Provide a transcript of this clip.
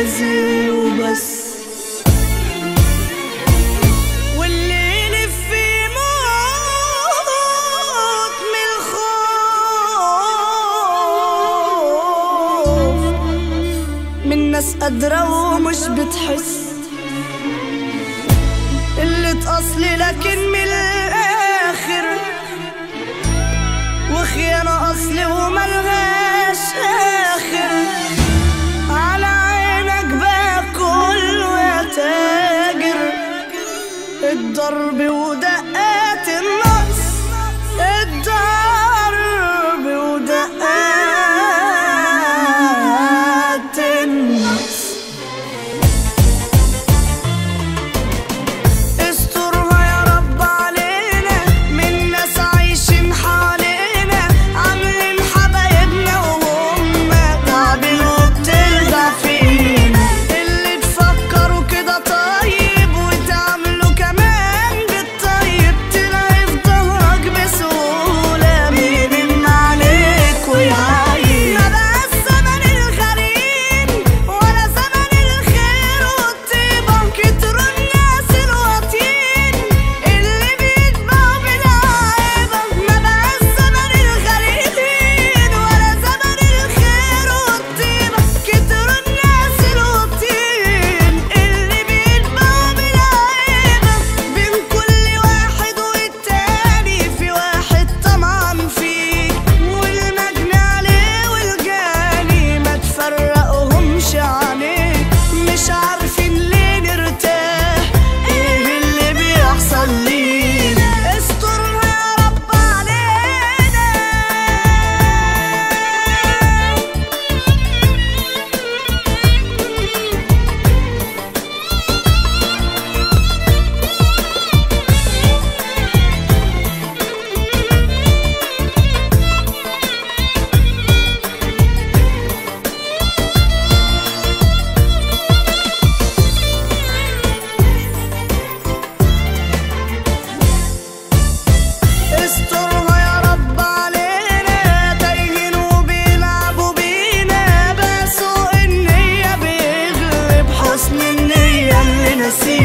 خزي وبس واللي يلف يموت من الخوف من ناس قادرة ومش بتحس قلة أصلي لكن من الآخر وخيانة أصلي وملغاش آخر على عينك بقى كله يا تاجر الضرب ودقات النص الضرب ودقات النص استرها يا رب علينا من ناس عايشين حوالينا عاملين حبايبنا وهم تعبين وبتلدع فينا اللي تفكروا كده طيب وتعملوا كمان بالطيب تلاقي في ظهرك بسهولة مين عليك ويعاين ما بقاش زمن الغريب ولا زمن الخير والطيبة كتروا الناس الواطيين اللي بيتبعوا بالعيبة ما بقاش زمن الغريبين ولا زمن الخير والطيبة كتروا الناس الواطيين اللي بيتبعوا بالعيبة بين كل واحد والتاني في واحد طمعان فيك والمجني عليه والجاني ما تفرقهمش عليك مش عارفين ليه نرتاح ايه اللي بيحصل لينا استرها يا رب علينا استرها يا رب علينا تايهين وبيلعبوا بينا بس سوء النية بيغلب حسن النية اللي نسينا